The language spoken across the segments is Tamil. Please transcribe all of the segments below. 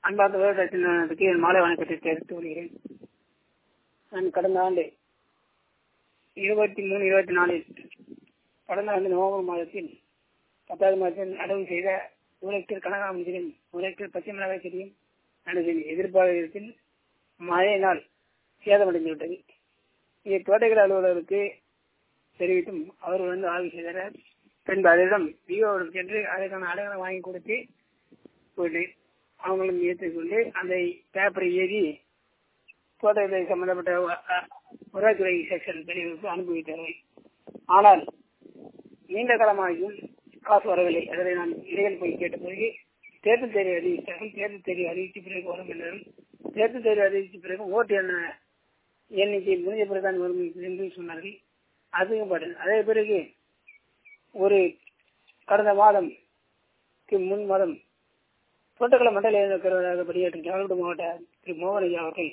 அன்பார்ந்த விவசாயத்தினருக்கு என் மாலை வணக்கத்தை தெரிவித்துக் கொள்கிறேன் நான் கடந்த ஆண்டு இருபத்தி மூணு இருபத்தி நாலில் கடந்த ஆண்டு நவம்பர் மாதத்தில் பத்தாவது மாதத்தில் நடவு செய்த ஒரு ஹெக்டர் கனகாமரம் செடியும் ஒரு ஹெக்டர் பச்சை மிளகாய் செடியும் நடந்தது எதிர்பார்த்தில் மழையினால் சேதமடைந்து விட்டது இதை தோட்டக்கலை அலுவலருக்கு தெரிவித்தும் அவர் வந்து ஆய்வு செய்தார் பின்பு அதனிடம் விஓவிடம் சென்று அதற்கான அடையாளம் வாங்கி கொடுத்து போட்டு அவங்களும் ஏற்றுக்கொண்டு அந்த பேப்பரை ஏறி தோட்டக்கலை சம்பந்தப்பட்ட உரத்துறை செக்ஷன் பிரிவுக்கு அனுப்பி வைத்தார்கள் ஆனால் நீண்ட காலமாகியும் காசு வரவில்லை அதனை நான் இடையில் போய் கேட்ட பிறகு தேர்தல் தேர்வு அறிவித்தார்கள் தேர்தல் தேர்வு அறிவித்த பிறகு வரும் என்றார்கள் தேர்தல் தேர்வு அறிவித்த பிறகு ஓட்டு என்ன எண்ணிக்கை முடிஞ்ச பிறகுதான் வரும் என்று சொன்னார்கள் அதுவும் பாட்டு அதே பிறகு ஒரு கடந்த மாதம் முன் மாதம் தோட்டக்கலை மண்டல இயக்குநராக பணியாற்றும் செங்கல்பட்டு மாவட்ட திரு மோகன் ஐயா அவர்கள்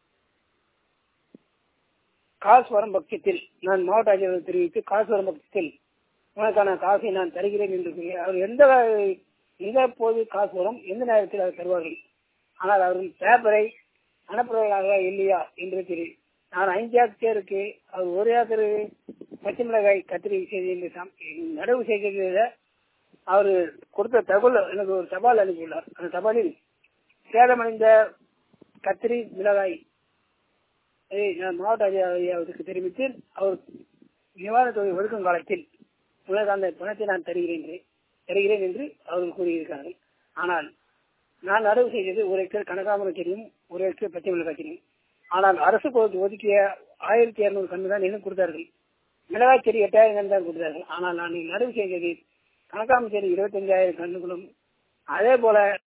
காசு வரும் பட்சத்தில் நான் மாவட்ட ஆட்சியர் தெரிவித்து காசு வரும் பட்சத்தில் உனக்கான காசை நான் தருகிறேன் என்று கூறி அவர் எந்த எந்த போது காசு வரும் எந்த நேரத்தில் அவர் தருவார்கள் ஆனால் அவர்கள் பேப்பரை அனுப்புவதாக இல்லையா என்று தெரியும் நான் அஞ்சு ஏக்கருக்கு அவர் ஒரு ஏக்கர் பச்சை மிளகாய் கத்திரி செய்தி நடவு செய்கிறத அவர் கொடுத்த தகவல் எனக்கு ஒரு தபால் அனுப்பியுள்ளார் அந்த தபாலில் சேதமடைந்த கத்திரி மிளகாய் நான் மாவட்ட அதிகாரிக்கு தெரிவித்து அவர் நிவாரணத் தொகை ஒதுக்கும் காலத்தில் உனக்கு அந்த பணத்தை நான் தருகிறேன் தருகிறேன் என்று அவர்கள் கூறியிருக்கிறார்கள் ஆனால் நான் நடவு செய்தது ஒரு ஹெக்டர் கனகாமரம் செடியும் ஒரு ஹெக்டர் பச்சை மிளகாய் செடியும் ஆனால் அரசு ஒதுக்கிய ஆயிரத்தி இருநூறு கன்று தான் எனக்கு கொடுத்தார்கள் மிளகாய் செடி எட்டாயிரம் கன்று தான் கொடுத்தார்கள் ஆனால் நான் நடவு செய்தது கனகாமரம் செடி இருபத்தஞ்சாயிரம் கன்றுகளும் அதே போல